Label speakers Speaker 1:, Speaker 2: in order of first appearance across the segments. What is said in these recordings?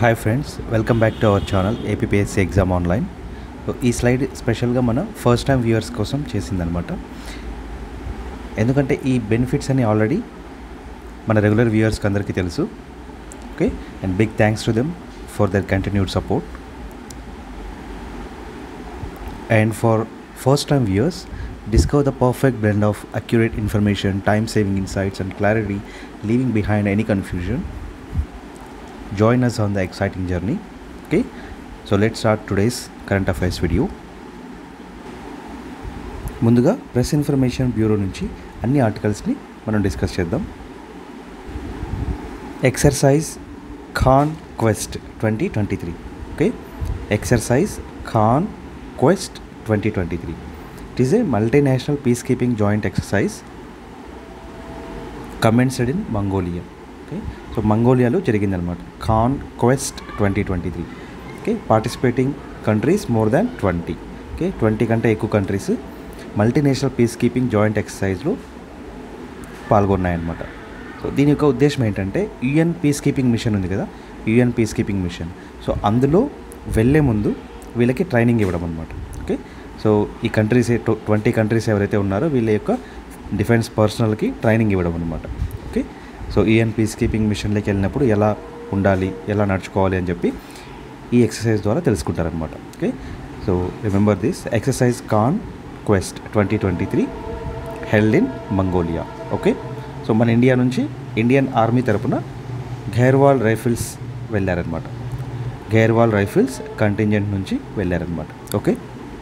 Speaker 1: Hi friends welcome back to our channel APPSC exam online so ఈ slide స్పెషల్గా మన first time viewers కోసం చేసిందనమాట ఎందుకంటే ఈ బెనిఫిట్స్ అని ఆల్రెడీ మన రెగ్యులర్ వ్యూవర్స్కి అందరికీ తెలుసు okay and big thanks to them for their continued support and for first time viewers discover the perfect blend of accurate information, time saving insights, and clarity, leaving behind any confusion. Join us on the exciting journey. Okay, so let's start today's current affairs video. ముందుగా Press Information Bureau నుంచి అన్ని ఆర్టికల్స్ని మనం discuss చేద్దాం exercise Khaan Quest twenty twenty three okay exercise Khaan Quest twenty twenty three it is a multinational peacekeeping joint exercise commenced in Mongolia okay so మంగోలియాలో జరిగిందనమాట Khaan Quest twenty twenty three okay participating countries more than twenty okay twenty కంటే ఎక్కువ countries multinational peacekeeping joint ఎక్సర్సైజ్లో పాల్గొన్నాయన్నమాట so దీని యొక్క ఉద్దేశం ఏంటంటే యుఎన్ పీస్ కీపింగ్ మిషన్ ఉంది కదా UN peacekeeping mission so అందులో వెళ్ళే ముందు వీళ్ళకి ట్రైనింగ్ ఇవ్వడం అనమాట ఓకే సో ఈ కంట్రీస్ ట్వంటీ కంట్రీస్ ఎవరైతే ఉన్నారో వీళ్ళ యొక్క డిఫెన్స్ పర్సనల్కి ట్రైనింగ్ ఇవ్వడం అనమాట okay so UN peacekeeping మిషన్లోకి వెళ్ళినప్పుడు ఎలా ఉండాలి ఎలా నడుచుకోవాలి అని చెప్పి ఈ ఎక్సర్సైజ్ ద్వారా తెలుసుకుంటారనమాట okay so remember this exercise Khaan Quest twenty twenty three held in Mongolia okay so మన ఇండియా నుంచి ఇండియన్ ఆర్మీ తరపున ఖైర్వాల్ రైఫిల్స్ వెళ్ళారనమాట ఖైర్వాల్ రైఫిల్స్ కంటింజెంట్ నుంచి వెళ్ళారనమాట okay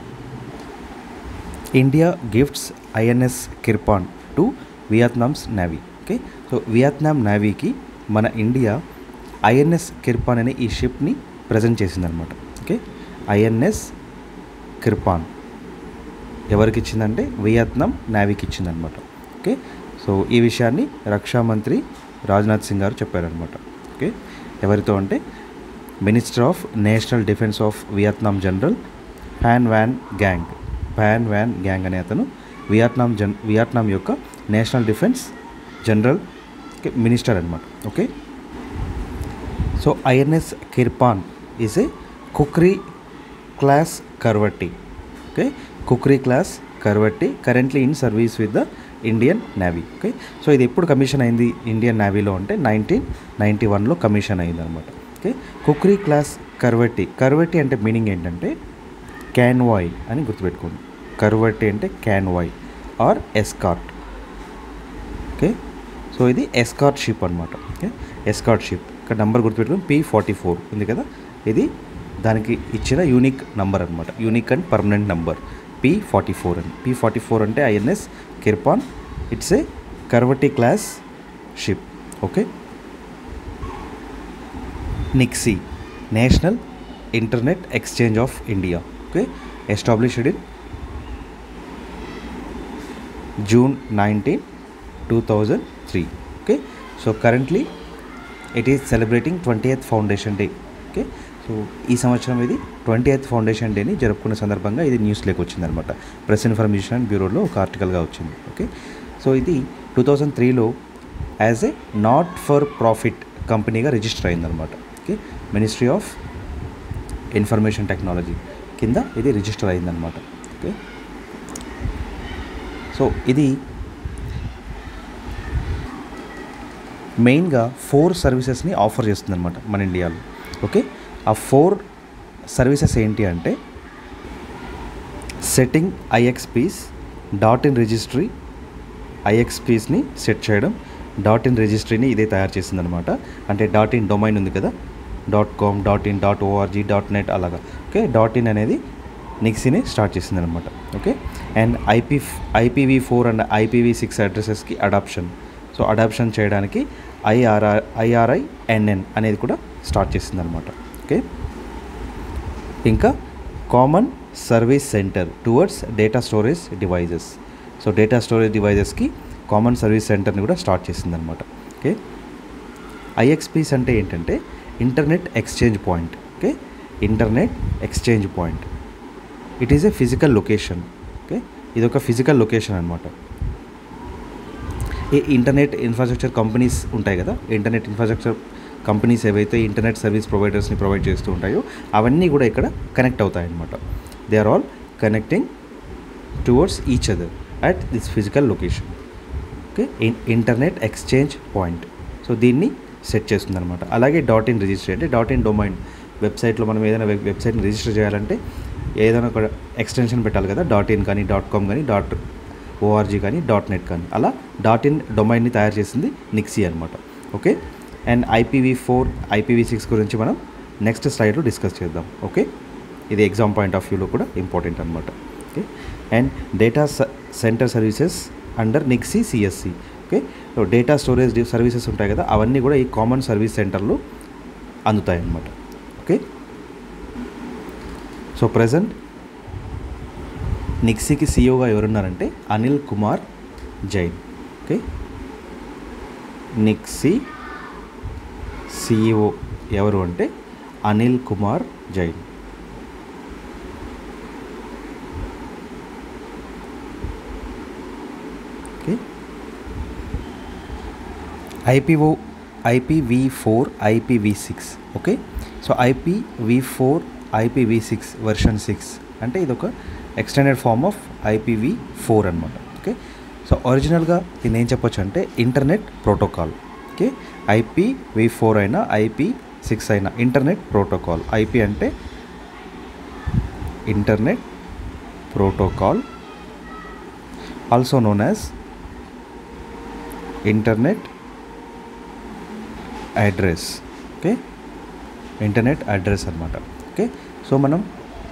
Speaker 1: India gifts INS Kirpan to Vietnam's navy okay so Vietnam నేవీకి మన India INS Kirpan అనే ఈ షిప్ని ప్రజెంట్ చేసిందనమాట ఓకే ఐఎన్ఎస్ కిర్పాన్ ఎవరికి ఇచ్చిందంటే వియత్నాం నేవీకి ఇచ్చిందనమాట ఓకే సో ఈ విషయాన్ని రక్షా మంత్రి రాజ్నాథ్ సింగ్ గారు చెప్పారనమాట ఓకే ఎవరితో అంటే minister of National Defence of Vietnam General Phan Van Giang Phan Van Giang అనే అతను వియత్నాం జన్ వియత్నాం యొక్క నేషనల్ డిఫెన్స్ జనరల్ మినిస్టర్ అనమాట okay so INS Kirpan is a Khukri class corvette okay Khukri class corvette currently in service with the Indian Navy okay so ఇది ఎప్పుడు commission అయింది Indian నేవీలో అంటే nineteen ninety వన్లో కమిషన్ అయింది అనమాట ఓకే కుక్రీ క్లాస్ కర్వట్టి కర్వట్టి అంటే మీనింగ్ ఏంటంటే క్యాన్వాయ్ అని గుర్తుపెట్టుకోండి కర్వట్టి అంటే convoy or escort okay so ఇది ఎస్కార్ట్ షిప్ అనమాట ఓకే ఎస్కార్ట్ షిప్ ఇక్కడ నెంబర్ గుర్తుపెట్టుకుని పీ ఫార్టీ ఫోర్ ఉంది కదా ఇది దానికి ఇచ్చిన యూనిక్ నంబర్ అనమాట unique and permanent number P forty four అని పీ ఫార్టీ ఫోర్ అంటే INS Kirpan it's a corvette class ship okay NIXI National Internet Exchange of India okay established in June nineteen two thousand three okay so currently it is celebrating twenty eighth foundation day okay so ఈ సంవత్సరం ఇది twenty eighth foundation డేని జరుపుకున్న సందర్భంగా ఇది న్యూస్లోకి వచ్చిందనమాట press information బ్యూరోలో ఒక ఆర్టికల్గా వచ్చింది ఓకే సో ఇది టూ థౌజండ్ త్రీలో as a not for profit కంపెనీగా రిజిస్టర్ అయిందనమాట okay Ministry of Information Technology కింద ఇది రిజిస్టర్ అయిందనమాట ఓకే సో ఇది మెయిన్గా ఫోర్ సర్వీసెస్ని ఆఫర్ చేస్తుంది అనమాట మన ఇండియాలో ఓకే ఆ ఫోర్ సర్వీసెస్ ఏంటి అంటే setting IXPs dot in registry ఐఎక్స్పీస్ని సెట్ చేయడం డాట్ ఇన్ రిజిస్ట్రీని ఇదే తయారు చేసిందనమాట అంటే డాట్ ఇన్ డొమైన్ ఉంది కదా dot com dot in dot org dot net అలాగా ఓకే డాట్ ఇన్ అనేది నిక్సీని స్టార్ట్ చేసిందనమాట okay and IP IPv four and IPv six అడ్రసెస్కి అడాప్షన్ సో అడాప్షన్ చేయడానికి ఐఆర్ఆర్ ఐఆర్ఐ ఎన్ఎన్ అనేది కూడా స్టార్ట్ చేసిందనమాట ఓకే ఇంకా common service centre towards data storage devices so data storage డివైజెస్కి కామన్ సర్వీస్ సెంటర్ని కూడా స్టార్ట్ చేసిందనమాట ఓకే ఐఎక్స్పీస్ అంటే ఏంటంటే internet exchange point okay internet exchange point it is a physical location okay ఇది ఒక ఫిజికల్ లొకేషన్ అనమాట ఈ ఇంటర్నెట్ ఇన్ఫ్రాస్ట్రక్చర్ కంపెనీస్ ఉంటాయి కదా ఇంటర్నెట్ ఇన్ఫ్రాస్ట్రక్చర్ కంపెనీస్ ఏవైతే ఇంటర్నెట్ సర్వీస్ ప్రొవైడర్స్ని ప్రొవైడ్ చేస్తూ ఉంటాయో అవన్నీ కూడా ఇక్కడ కనెక్ట్ అవుతాయి అన్నమాట they are all connecting towards each other at this physical location okay internet exchange point so దీన్ని సెట్ చేస్తుంది అనమాట అలాగే డాట్ ఇన్ రిజిస్టర్ అంటే డాట్ ఇన్ డొమైన్ వెబ్సైట్లో మనం ఏదైనా వెబ్ వెబ్సైట్ని రిజిస్టర్ చేయాలంటే ఏదైనా ఒక ఎక్స్టెన్షన్ పెట్టాలి కదా డాట్ ఇన్ కానీ డాట్ కామ్ కానీ డాట్ ఓఆర్జీ కానీ డాట్ నెట్ కానీ అలా డాట్ ఇన్ డొమైన్ని తయారు చేసింది నిక్సీ అనమాట okay and IPv four IPv six గురించి మనం నెక్స్ట్ స్లైడ్లో డిస్కస్ చేద్దాం ఓకే ఇది ఎగ్జామ్ పాయింట్ ఆఫ్ వ్యూలో కూడా ఇంపార్టెంట్ అనమాట okay and data centre services under NIXI CSC okay so data storage services ఉంటాయి కదా అవన్నీ కూడా ఈ కామన్ సర్వీస్ సెంటర్లో అందుతాయి అన్నమాట ఓకే సో ప్రజెంట్ నిక్సీకి సీఈఓగా ఎవరున్నారంటే అనిల్ కుమార్ జైన్ ఓకే నిక్సీ సిఇఓ ఎవరు అంటే Anil Kumar Jain okay IPO IPv four IPv six okay so IPv four IPv six version six అంటే ఇది ఒక extended form of IPv four అనమాట ఓకే సో ఒరిజినల్గా దీన్ని ఏం చెప్పొచ్చు అంటే internet protocol okay IP v four అయినా ఐపీ సిక్స్ అయినా ఇంటర్నెట్ ప్రోటోకాల్ ఐపీ అంటే internet protocol also known as internet address okay internet address అనమాట ఓకే సో మనం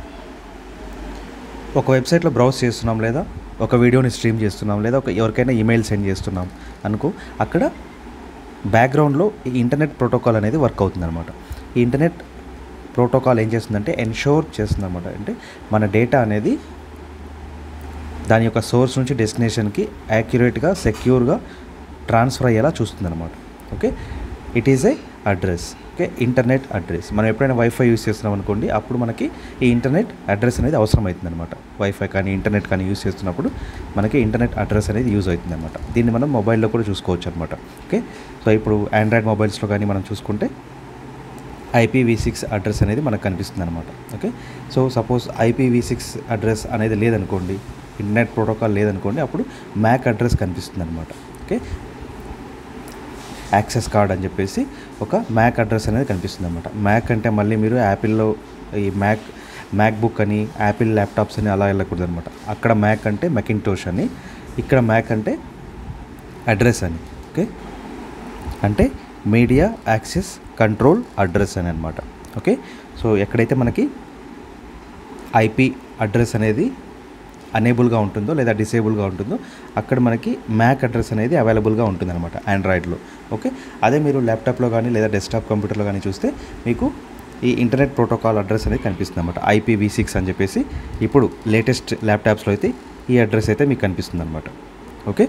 Speaker 1: ఒక వెబ్సైట్లో బ్రౌజ్ చేస్తున్నాం లేదా ఒక వీడియోని స్ట్రీమ్ చేస్తున్నాం లేదా ఒక ఎవరికైనా ఈమెయిల్ సెండ్ చేస్తున్నాం అనుకో అక్కడ బ్యాక్గ్రౌండ్లో ఈ ఇంటర్నెట్ ప్రోటోకాల్ అనేది వర్క్ అవుతుంది అనమాట ఈ ఇంటర్నెట్ ప్రోటోకాల్ ఏం చేస్తుందంటే ఎన్షోర్ చేస్తుంది అనమాట అంటే మన డేటా అనేది దాని యొక్క సోర్స్ నుంచి డెస్టినేషన్కి యాక్యురేట్గా సెక్యూర్గా ట్రాన్స్ఫర్ అయ్యేలా చూస్తుంది అనమాట okay it is a address okay internet address మనం ఎప్పుడైనా వైఫై యూస్ చేస్తున్నాం అనుకోండి అప్పుడు మనకి ఈ ఇంటర్నెట్ అడ్రస్ అనేది అవసరం అవుతుంది అనమాట వైఫై కానీ ఇంటర్నెట్ కానీ యూస్ చేస్తున్నప్పుడు మనకి ఇంటర్నెట్ అడ్రస్ అనేది యూజ్ అవుతుంది అనమాట దీన్ని మనం మొబైల్లో కూడా చూసుకోవచ్చు అనమాట ఓకే సో ఇప్పుడు ఆండ్రాయిడ్ మొబైల్స్లో కానీ మనం చూసుకుంటే ఐపీవీ సిక్స్ అడ్రస్ అనేది మనకు కనిపిస్తుంది అనమాట okay so suppose IPv six address అనేది లేదనుకోండి ఇంటర్నెట్ ప్రోటోకాల్ లేదనుకోండి అప్పుడు మ్యాక్ అడ్రస్ కనిపిస్తుంది అనమాట ఓకే యాక్సెస్ కార్డ్ అని చెప్పేసి ఒక మ్యాక్ అడ్రస్ అనేది కనిపిస్తుంది అనమాట మ్యాక్ అంటే మళ్ళీ మీరు యాపిల్లో ఈ మ్యాక్ మ్యాక్ బుక్ అని యాపిల్ ల్యాప్టాప్స్ అని అలా వెళ్ళకూడదు అనమాట అక్కడ మ్యాక్ అంటే మెకింటోష్ అని ఇక్కడ మ్యాక్ అంటే అడ్రస్ అని ఓకే అంటే మీడియా యాక్సెస్ కంట్రోల్ అడ్రస్ అని అనమాట ఓకే సో ఎక్కడైతే మనకి ఐపీ అడ్రస్ అనేది అనేబుల్గా ఉంటుందో లేదా డిసేబుల్గా ఉంటుందో అక్కడ మనకి మ్యాక్ అడ్రస్ అనేది అవైలబుల్గా ఉంటుంది అనమాట ఆండ్రాయిడ్లో ఓకే అదే మీరు ల్యాప్టాప్లో కానీ లేదా డెస్క్టాప్ కంప్యూటర్లో కానీ చూస్తే మీకు ఈ ఇంటర్నెట్ ప్రోటోకాల్ అడ్రస్ అనేది కనిపిస్తుంది అనమాట ఐపీవీ సిక్స్ అని చెప్పేసి ఇప్పుడు లేటెస్ట్ ల్యాప్టాప్స్లో అయితే ఈ అడ్రస్ అయితే మీకు కనిపిస్తుంది అనమాట ఓకే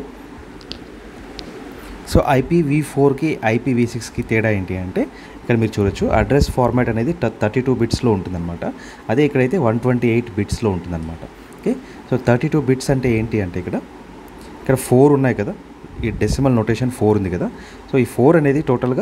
Speaker 1: సో ఐపీవీ ఫోర్కి ఐపీవీ సిక్స్కి తేడా ఏంటి అంటే ఇక్కడ మీరు చూడొచ్చు అడ్రస్ ఫార్మాట్ అనేది థర్టీ టూ బిట్స్లో ఉంటుందన్నమాట అదే ఇక్కడైతే వన్ ట్వంటీ ఎయిట్ బిట్స్లో ఉంటుందన్నమాట okay so thirty two bits అంటే ఏంటి అంటే ఇక్కడ ఇక్కడ ఫోర్ ఉన్నాయి కదా ఈ డెసిమల్ నోటేషన్ ఫోర్ ఉంది కదా సో ఈ ఫోర్ అనేది టోటల్గా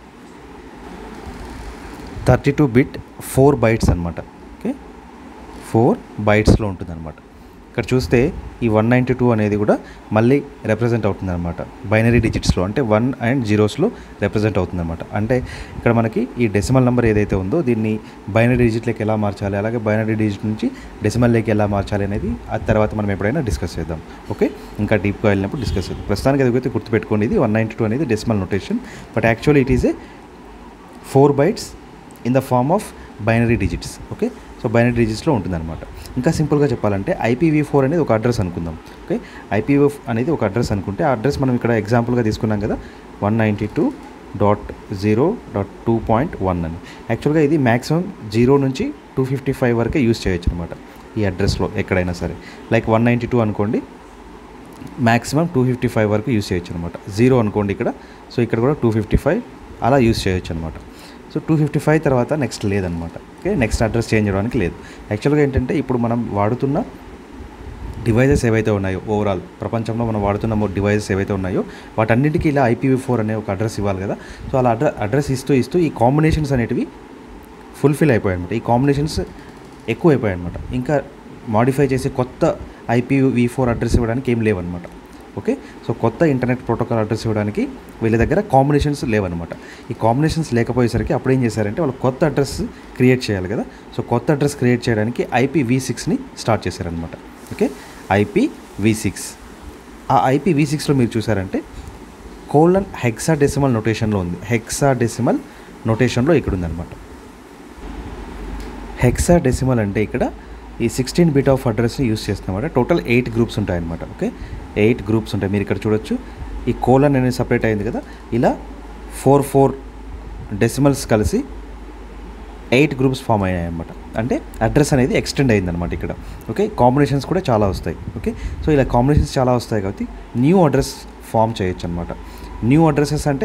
Speaker 1: thirty two bit four bytes అనమాట ఓకే ఫోర్ బైట్స్లో ఉంటుంది అనమాట ఇక్కడ చూస్తే ఈ వన్ నైంటీ టూ అనేది కూడా మళ్ళీ రిప్రజెంట్ అవుతుంది అనమాట బైనరీ డిజిట్స్లో అంటే వన్ అండ్ జీరోస్లో రిప్రజెంట్ అవుతుంది అనమాట అంటే ఇక్కడ మనకి ఈ డెసిమల్ నెంబర్ ఏదైతే ఉందో దీన్ని బైనరీ డిజిట్లోకి ఎలా మార్చాలి అలాగే బైనరీ డిజిట్ నుంచి డెసిమల్లోకి ఎలా మార్చాలి అనేది ఆ తర్వాత మనం ఎప్పుడైనా డిస్కస్ చేద్దాం ఓకే ఇంకా డీప్గా వెళ్ళినప్పుడు డిస్కస్ చేద్దాం ప్రస్తుతానికి అదైతే గుర్తుపెట్టుకోండి ఇది వన్ నైంటీ టూ అనేది decimal notation but actually it is a four bytes in the form of binary digits okay so binary డిజిట్స్లో ఉంటుందన్నమాట ఇంకా సింపుల్గా చెప్పాలంటే ఐపీవీ ఫోర్ అనేది ఒక అడ్రస్ అనుకుందాం ఓకే ఐపీవీ అనేది ఒక అడ్రస్ అనుకుంటే ఆ అడ్రస్ మనం ఇక్కడ ఎగ్జాంపుల్గా తీసుకున్నాం కదా one ninety two dot zero dot two point one అని యాక్చువల్గా ఇది మ్యాక్సిమం జీరో నుంచి టూ ఫిఫ్టీ ఫైవ్ వరకే యూస్ చేయొచ్చు అనమాట ఈ అడ్రస్లో ఎక్కడైనా సరే లైక్ వన్ నైంటీ టూ అనుకోండి మ్యాక్సిమం టూ ఫిఫ్టీ ఫైవ్ వరకు యూస్ చేయొచ్చు అనమాట జీరో అనుకోండి ఇక్కడ సో ఇక్కడ కూడా టూ ఫిఫ్టీ ఫైవ్ అలా యూస్ చేయొచ్చు అనమాట సో టూ ఫిఫ్టీ ఫైవ్ తర్వాత నెక్స్ట్ లేదనమాట ఓకే నెక్స్ట్ అడ్రస్ చేంజ్ చేయడానికి లేదు యాక్చువల్గా ఏంటంటే ఇప్పుడు మనం వాడుతున్న డివైజెస్ ఏవైతే ఉన్నాయో ఓవరాల్ ప్రపంచంలో మనం వాడుతున్న డివైజెస్ ఏవైతే ఉన్నాయో వాటన్నిటికీ ఇలా ఐపీవీ ఫోర్ అనే ఒక అడ్రస్ ఇవ్వాలి కదా సో అలా అడ్ర అడ్రస్ ఇస్తూ ఇస్తూ ఈ కాంబినేషన్స్ అనేటివి ఫుల్ఫిల్ అయిపోయాయి అనమాట ఈ కాంబినేషన్స్ ఎక్కువ అయిపోయాయి అనమాట ఇంకా మాడిఫై చేసి కొత్త ఐపీవీ ఫోర్ అడ్రస్ ఇవ్వడానికి ఏం లేవన్నమాట ఓకే సో కొత్త ఇంటర్నెట్ ప్రోటోకాల్ అడ్రస్ ఇవ్వడానికి వీళ్ళ దగ్గర కాంబినేషన్స్ లేవన్నమాట ఈ కాంబినేషన్స్ లేకపోయేసరికి అప్పుడు ఏం చేశారంటే వాళ్ళు కొత్త అడ్రస్ క్రియేట్ చేయాలి కదా సో కొత్త అడ్రస్ క్రియేట్ చేయడానికి ఐపీ వి సిక్స్ని స్టార్ట్ చేశారనమాట ఓకే ఐపీ వి సిక్స్ ఆ ఐపీ వి సిక్స్లో మీరు చూసారంటే కోలన్ హెక్సా డెసిమల్ నొటేషన్లో ఉంది హెక్సా డెసిమల్ నొటేషన్లో ఇక్కడ ఉందన్నమాట హెక్సా డెసిమల్ అంటే ఇక్కడ ఈ సిక్స్టీన్ బిట్ ఆఫ్ అడ్రస్ని యూస్ చేస్తామన్నమాట టోటల్ ఎయిట్ గ్రూప్స్ ఉంటాయన్నమాట ఓకే ఎయిట్ గ్రూప్స్ ఉంటాయి మీరు ఇక్కడ చూడొచ్చు ఈ కోలన్ అనేది సపరేట్ అయింది కదా ఇలా ఫోర్ ఫోర్ డెసిమల్స్ కలిసి ఎయిట్ గ్రూప్స్ ఫామ్ అయ్యాయి అనమాట అంటే అడ్రస్ అనేది ఎక్స్టెండ్ అయిందనమాట ఇక్కడ ఓకే కాంబినేషన్స్ కూడా చాలా వస్తాయి ఓకే సో ఇలా కాంబినేషన్స్ చాలా వస్తాయి కాబట్టి న్యూ అడ్రస్ ఫామ్ చేయొచ్చు అనమాట న్యూ అడ్రసెస్ అంటే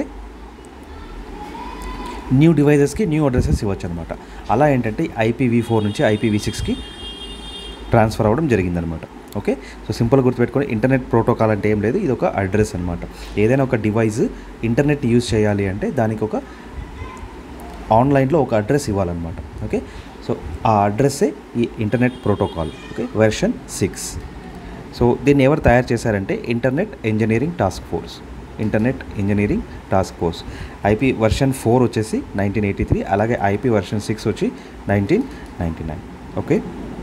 Speaker 1: న్యూ డివైజెస్కి న్యూ అడ్రసెస్ ఇవ్వచ్చు అనమాట అలా ఏంటంటే ఐపీవీ ఫోర్ నుంచి ఐపీవీ సిక్స్కి ట్రాన్స్ఫర్ అవ్వడం జరిగిందనమాట ఓకే సో సింపుల్ గుర్తుపెట్టుకొని ఇంటర్నెట్ ప్రోటోకాల్ అంటే ఏం లేదు ఇది ఒక అడ్రస్ అనమాట ఏదైనా ఒక డివైస్ ఇంటర్నెట్ యూజ్ చేయాలి అంటే దానికి ఒక ఆన్లైన్లో ఒక అడ్రస్ ఇవ్వాలన్నమాట ఓకే సో ఆ అడ్రస్సే ఈ internet protocol okay version six so దీన్ని ఎవరు తయారు చేశారంటే internet engineering task force internet engineering task force IP version four వచ్చేసి నైన్టీన్ ఎయిటీ త్రీ అలాగే ఐపీ వర్షన్ సిక్స్ వచ్చి nineteen ninety nine okay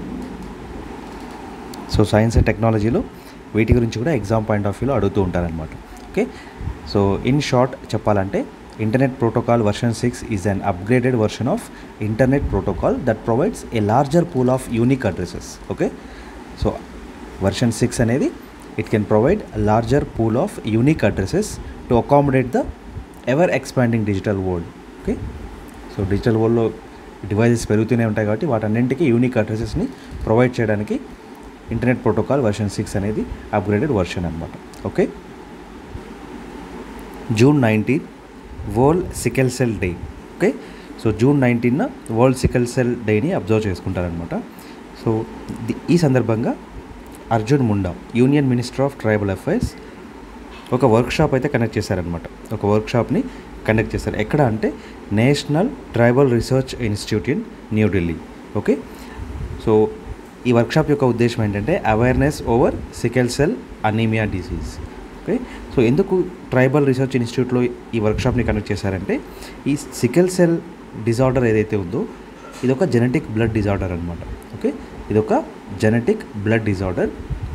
Speaker 1: so science and టెక్నాలజీలో వీటి గురించి కూడా ఎగ్జామ్ పాయింట్ ఆఫ్ వ్యూలో అడుగుతూ ఉంటారనమాట ఓకే సో ఇన్ షార్ట్ చెప్పాలంటే internet protocol version six is an upgraded version of internet protocol that provides a larger pool of unique addresses okay so version six అనేది it can provide larger pool of unique addresses to accommodate the ever expanding digital world okay so digital వరల్డ్లో devices పెరుగుతూనే ఉంటాయి కాబట్టి వాటన్నింటికి unique అడ్రసెస్ని provide చేయడానికి internet protocol version six అనేది upgraded version అనమాట okay June nineteen world sickle cell day okay so June నైన్టీన్న వరల్డ్ సికెల్ సెల్ డేని అబ్జర్వ్ చేసుకుంటారనమాట సో ది- ఈ సందర్భంగా Arjun Munda union minister of tribal affairs ఒక వర్క్షాప్ అయితే కండక్ట్ చేశారనమాట ఒక వర్క్షాప్ని కండక్ట్ చేశారు ఎక్కడ అంటే national tribal research institute in New Delhi okay so ఈ వర్క్షాప్ యొక్క ఉద్దేశం ఏంటంటే awareness over sickle cell anaemia disease okay so ఎందుకు ట్రైబల్ రీసెర్చ్ ఇన్స్టిట్యూట్లో ఈ వర్క్షాప్ని కండక్ట్ చేశారంటే ఈ సికెల్ సెల్ డిజార్డర్ ఏదైతే ఉందో ఇది ఒక జెనెటిక్ బ్లడ్ డిజార్డర్ అనమాట ఓకే ఇది ఒక జెనెటిక్ బ్లడ్ డిజార్డర్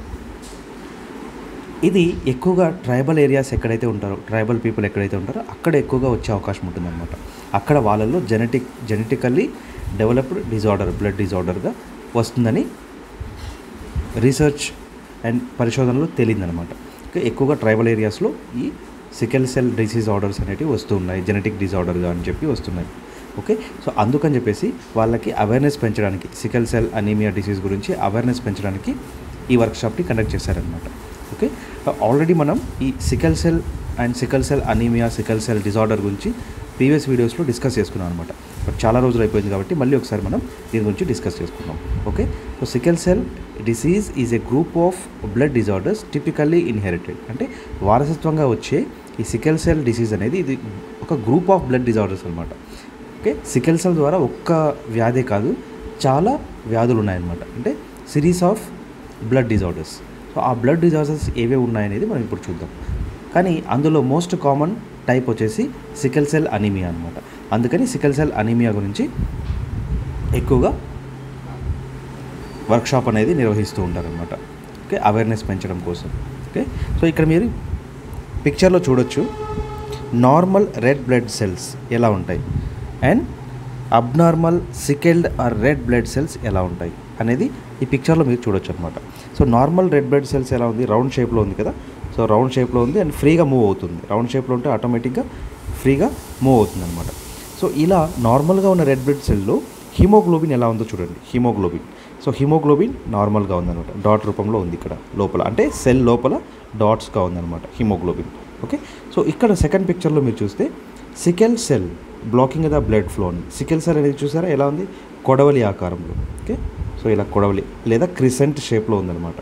Speaker 1: ఇది ఎక్కువగా ట్రైబల్ ఏరియాస్ ఎక్కడైతే ఉంటారో ట్రైబల్ పీపుల్ ఎక్కడైతే ఉంటారో అక్కడ ఎక్కువగా వచ్చే అవకాశం ఉంటుందన్నమాట అక్కడ వాళ్ళల్లో genetic genetically developed disorder blood డిజార్డర్గా వస్తుందని రీసెర్చ్ అండ్ పరిశోధనలో తేలిందనమాట ఓకే ఎక్కువగా ట్రైబల్ ఏరియాస్లో ఈ సికెల్ సెల్ డిసీజ్ ఆర్డర్స్ అనేటివి వస్తూ ఉన్నాయి జెనెటిక్ డిజార్డర్గా అని చెప్పి వస్తున్నాయి ఓకే సో అందుకని చెప్పేసి వాళ్ళకి అవేర్నెస్ పెంచడానికి సికెల్ సెల్ అనీమియా డిసీజ్ గురించి అవేర్నెస్ పెంచడానికి ఈ వర్క్షాప్ని కండక్ట్ చేశారనమాట ఓకే ఆల్రెడీ మనం ఈ sickle cell and sickle cell anaemia sickle cell disorder గురించి ప్రీవియస్ వీడియోస్లో డిస్కస్ చేసుకున్నాం అనమాట బట్ చాలా రోజులు అయిపోయింది కాబట్టి మళ్ళీ ఒకసారి మనం దీని గురించి డిస్కస్ చేసుకున్నాం okay so sickle cell disease is a group of blood disorders typically inherited అంటే వారసత్వంగా వచ్చే ఈ సికెల్ సెల్ డిసీజ్ అనేది ఇది ఒక గ్రూప్ ఆఫ్ బ్లడ్ డిజార్డర్స్ అనమాట ఓకే సికెల్ సెల్ ద్వారా ఒక్క వ్యాధే కాదు చాలా వ్యాధులు ఉన్నాయన్నమాట అంటే series of blood disorders so ఆ బ్లడ్ డిజార్డర్స్ ఏవే ఉన్నాయనేది మనం ఇప్పుడు చూద్దాం కానీ అందులో మోస్ట్ కామన్ టైప్ వచ్చేసి సికెల్ సెల్ అనీమియా అనమాట అందుకని సికెల్ సెల్ అనీమియా గురించి ఎక్కువగా వర్క్షాప్ అనేది నిర్వహిస్తూ ఉంటారనమాట ఓకే అవేర్నెస్ పెంచడం కోసం ఓకే సో ఇక్కడ మీరు పిక్చర్లో చూడొచ్చు నార్మల్ రెడ్ బ్లడ్ సెల్స్ ఎలా ఉంటాయి and abnormal sickled or red blood cells ఎలా ఉంటాయి అనేది ఈ పిక్చర్లో మీరు చూడొచ్చు అనమాట so normal red blood cells ఎలా ఉంది రౌండ్ షేప్లో ఉంది కదా సో రౌండ్ షేప్లో ఉంది అండ్ ఫ్రీగా మూవ్ అవుతుంది రౌండ్ షేప్లో ఉంటే ఆటోమేటిక్గా ఫ్రీగా మూవ్ అవుతుంది అనమాట సో ఇలా నార్మల్గా ఉన్న రెడ్ బ్లడ్ సెల్లో హిమోగ్లోబిన్ ఎలా ఉందో చూడండి హిమోగ్లోబిన్ సో హిమోగ్లోబిన్ నార్మల్గా ఉందన్నమాట డాట్ రూపంలో ఉంది ఇక్కడ లోపల అంటే సెల్ లోపల డాట్స్గా ఉందన్నమాట హిమోగ్లోబిన్ ఓకే సో ఇక్కడ సెకండ్ పిక్చర్లో మీరు చూస్తే sickle cell blocking the blood ఫ్లోని సికెల్ సెల్ అనేది చూసారా ఎలా ఉంది కొడవలి ఆకారంలో ఓకే సో ఇలా కొడవలి లేదా క్రిసెంట్ షేప్లో ఉందన్నమాట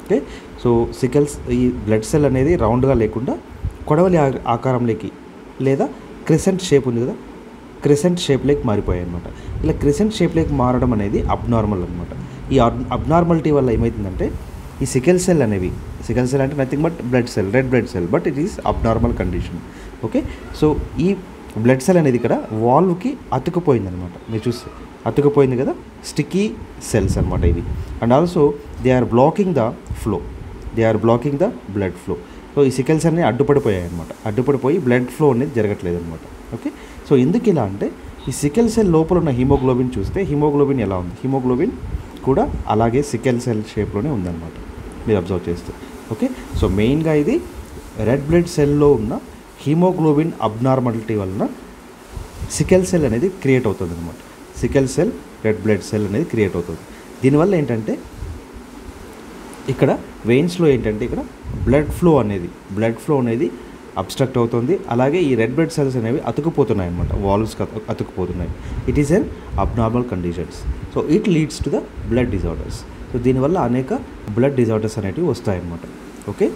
Speaker 1: ఓకే సో సికల్స్ ఈ బ్లడ్ సెల్ అనేది రౌండ్గా లేకుండా కొడవలి ఆ- ఆకారంలోకి లేదా క్రిసెంట్ షేప్ ఉంది కదా క్రిసెంట్ షేప్లోకి మారిపోయాయి అనమాట ఇలా క్రిసెంట్ షేప్లోకి మారడం అనేది అబ్నార్మల్ అనమాట ఈ అబ్నార్మాలిటీ వల్ల ఏమవుతుందంటే ఈ సికెల్ సెల్ అనేవి సికెల్ సెల్ అంటే nothing but blood cell red blood cell but it is abnormal condition okay so ఈ బ్లడ్ సెల్ అనేది ఇక్కడ వాల్వ్కి అతుకుపోయింది అనమాట మీరు చూస్తే అతుకుపోయింది కదా స్టిక్కీ సెల్స్ అనమాట ఇవి and also they are blocking the flow they are blocking the blood flow so ఈ సికెల్స్ అన్నీ అడ్డుపడిపోయాయి అనమాట అడ్డుపడిపోయి బ్లడ్ ఫ్లో అనేది జరగట్లేదు అనమాట ఓకే సో ఎందుకు ఇలా అంటే ఈ సికెల్ సెల్ లోపల ఉన్న హిమోగ్లోబిన్ చూస్తే హిమోగ్లోబిన్ ఎలా ఉంది హిమోగ్లోబిన్ కూడా అలాగే సికెల్ సెల్ షేప్లోనే ఉందన్నమాట మీరు అబ్జర్వ్ చేస్తే ఓకే సో మెయిన్గా ఇది రెడ్ బ్లడ్ సెల్లో ఉన్న హిమోగ్లోబిన్ అబ్నార్మాలిటీ వలన సికెల్ సెల్ అనేది క్రియేట్ అవుతుంది అనమాట sickle cell red blood cell అనేది క్రియేట్ అవుతుంది దీనివల్ల ఏంటంటే ఇక్కడ వెయిన్స్లో ఏంటంటే ఇక్కడ బ్లడ్ ఫ్లో అనేది బ్లడ్ ఫ్లో అనేది అబ్స్ట్రక్ట్ అవుతుంది అలాగే ఈ రెడ్ బ్లడ్ సెల్స్ అనేవి అతుకుపోతున్నాయి అనమాట వాల్వ్స్కి అతుకుపోతున్నాయి it is an abnormal conditions so it leads to the blood disorders so దీనివల్ల అనేక బ్లడ్ డిజార్డర్స్ అనేటివి వస్తాయన్నమాట ఓకే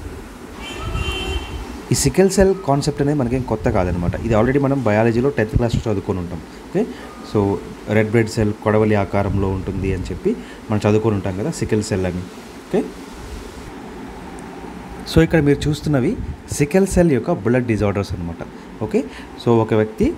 Speaker 1: ఈ సికెల్ సెల్ కాన్సెప్ట్ అనేది మనకేం కొత్త కాదనమాట ఇది ఆల్రెడీ మనం బయాలజీలో టెన్త్ క్లాస్లో చదువుకొని ఉంటాం okay so red blood cell కొడవలి ఆకారంలో ఉంటుంది అని చెప్పి మనం చదువుకొని ఉంటాం కదా సికెల్ సెల్ అని ఓకే సో ఇక్కడ మీరు చూస్తున్నవి సికెల్ సెల్ యొక్క బ్లడ్ డిజార్డర్స్ అనమాట ఓకే సో ఒక వ్యక్తి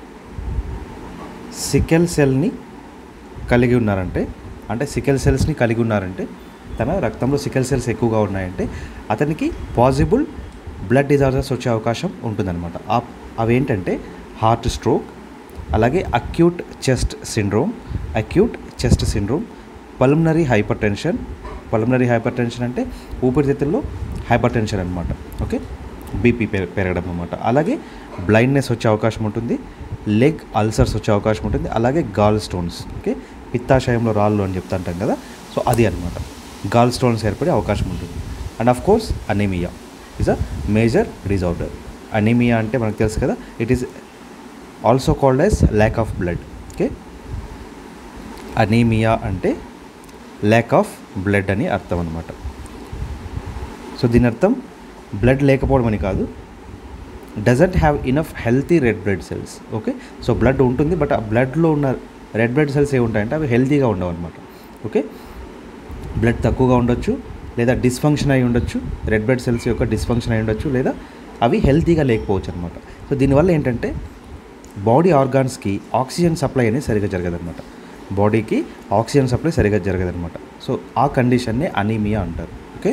Speaker 1: సికెల్ సెల్ని కలిగి ఉన్నారంటే అంటే సికెల్ సెల్స్ని కలిగి ఉన్నారంటే తన రక్తంలో సికెల్ సెల్స్ ఎక్కువగా ఉన్నాయంటే అతనికి పాసిబుల్ బ్లడ్ డిజార్డర్స్ వచ్చే అవకాశం ఉంటుందన్నమాట ఆ అవేంటంటే హార్ట్ స్ట్రోక్ అలాగే acute chest syndrome acute chest syndrome pulmonary hypertension pulmonary hypertension అంటే ఊపిరితిత్తుల్లో హైపర్ టెన్షన్ అనమాట ఓకే బీపీ పెరగడం అనమాట అలాగే బ్లైండ్నెస్ వచ్చే అవకాశం ఉంటుంది లెగ్ అల్సర్స్ వచ్చే అవకాశం ఉంటుంది అలాగే గాల్ స్టోన్స్ ఓకే పిత్తాశయంలో రాళ్ళు అని చెప్తా అంటాం కదా సో అది అనమాట గాల్ స్టోన్స్ ఏర్పడే అవకాశం ఉంటుంది and of course anaemia is a major disorder anaemia అంటే మనకు తెలుసు కదా it is also called as lack of blood okay anaemia అంటే ల్యాక్ ఆఫ్ బ్లడ్ అని అర్థం అనమాట సో దీని అర్థం బ్లడ్ లేకపోవడం అని కాదు doesn't have enough healthy red blood cells okay so blood ఉంటుంది బట్ ఆ బ్లడ్లో ఉన్న రెడ్ బ్లడ్ సెల్స్ ఏ ఉంటాయంటే అవి హెల్తీగా ఉండవు అనమాట ఓకే బ్లడ్ తక్కువగా ఉండొచ్చు లేదా డిస్ఫంక్షన్ అయి ఉండొచ్చు రెడ్ బ్లడ్ సెల్స్ యొక్క డిస్ఫంక్షన్ అయి ఉండొచ్చు లేదా అవి హెల్తీగా లేకపోవచ్చు అనమాట సో దీనివల్ల ఏంటంటే బాడీ ఆర్గాన్స్కి ఆక్సిజన్ సప్లై అనేది సరిగా జరగదన్నమాట బాడీకి ఆక్సిజన్ సప్లై సరిగా జరగదన్నమాట సో ఆ కండిషన్నే అనీమియా అంటారు ఓకే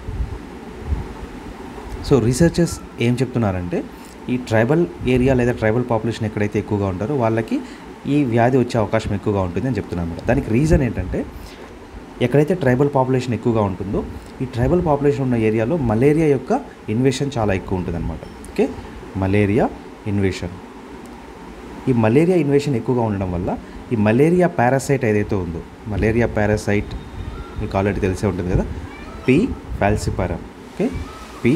Speaker 1: సో రీసెర్చర్స్ ఏం చెప్తున్నారంటే ఈ ట్రైబల్ ఏరియా లేదా ట్రైబల్ పాపులేషన్ ఎక్కడైతే ఎక్కువగా ఉంటారో వాళ్ళకి ఈ వ్యాధి వచ్చే అవకాశం ఎక్కువగా ఉంటుంది అని చెప్తున్నాను అనమాట దానికి రీజన్ ఏంటంటే ఎక్కడైతే ట్రైబల్ పాపులేషన్ ఎక్కువగా ఉంటుందో ఈ ట్రైబల్ పాపులేషన్ ఉన్న ఏరియాలో మలేరియా యొక్క ఇన్వేషన్ చాలా ఎక్కువ ఉంటుంది అనమాట ఓకే మలేరియా ఇన్వేషన్ ఈ మలేరియా ఇన్వేషన్ ఎక్కువగా ఉండడం వల్ల ఈ మలేరియా పారాసైట్ ఏదైతే ఉందో మలేరియా పారాసైట్ మీకు ఆల్రెడీ తెలిసే ఉంటుంది కదా P falciparum okay P